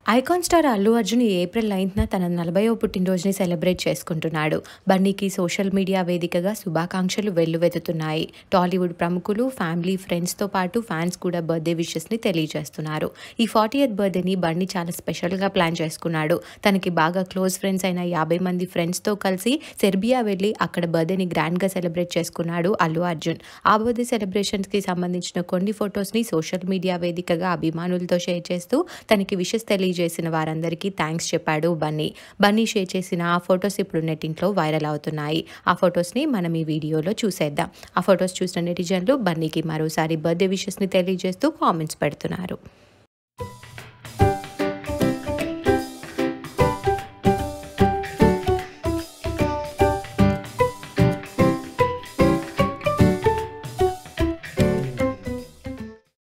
icon star Allu Arjun ఈ April నైన్త్న తన నలభైవ పుట్టినరోజుని సెలబ్రేట్ చేసుకుంటున్నాడు బన్నీకి సోషల్ మీడియా వేదికగా శుభాకాంక్షలు వెల్లువెత్తుతున్నాయి టాలీవుడ్ ప్రముఖులు ఫ్యామిలీ ఫ్రెండ్స్తో పాటు ఫ్యాన్స్ కూడా బర్త్డే విషెస్ని తెలియజేస్తున్నారు ఈ ఫార్టీ ఎయిత్ బర్త్డేని బన్నీ చాలా స్పెషల్గా ప్లాన్ చేసుకున్నాడు తనకి బాగా క్లోజ్ ఫ్రెండ్స్ అయిన యాభై మంది ఫ్రెండ్స్తో కలిసి సెర్బియా వెళ్ళి అక్కడ బర్త్డేని గ్రాండ్గా సెలబ్రేట్ చేసుకున్నాడు అల్లు అర్జున్ ఆ బర్త్డే సెలబ్రేషన్స్కి సంబంధించిన కొన్ని ఫొటోస్ని సోషల్ మీడియా వేదికగా అభిమానులతో షేర్ చేస్తూ తనకి విషెస్ తెలియజేసిన వారందరికీ థ్యాంక్స్ చెప్పాడు బన్నీ బన్నీ షేర్ చేసిన ఆ ఫొటోస్ ఇప్పుడు నెట్టింట్లో వైరల్ అవుతున్నాయి ఆ ఫొటోస్ని మనం ఈ వీడియోలో చూసేద్దాం ఆ ఫొటోస్ చూసిన నెటిజన్లు బన్నీకి మరోసారి బర్త్డే విషెస్ని తెలియజేస్తూ కామెంట్స్ పెడుతున్నారు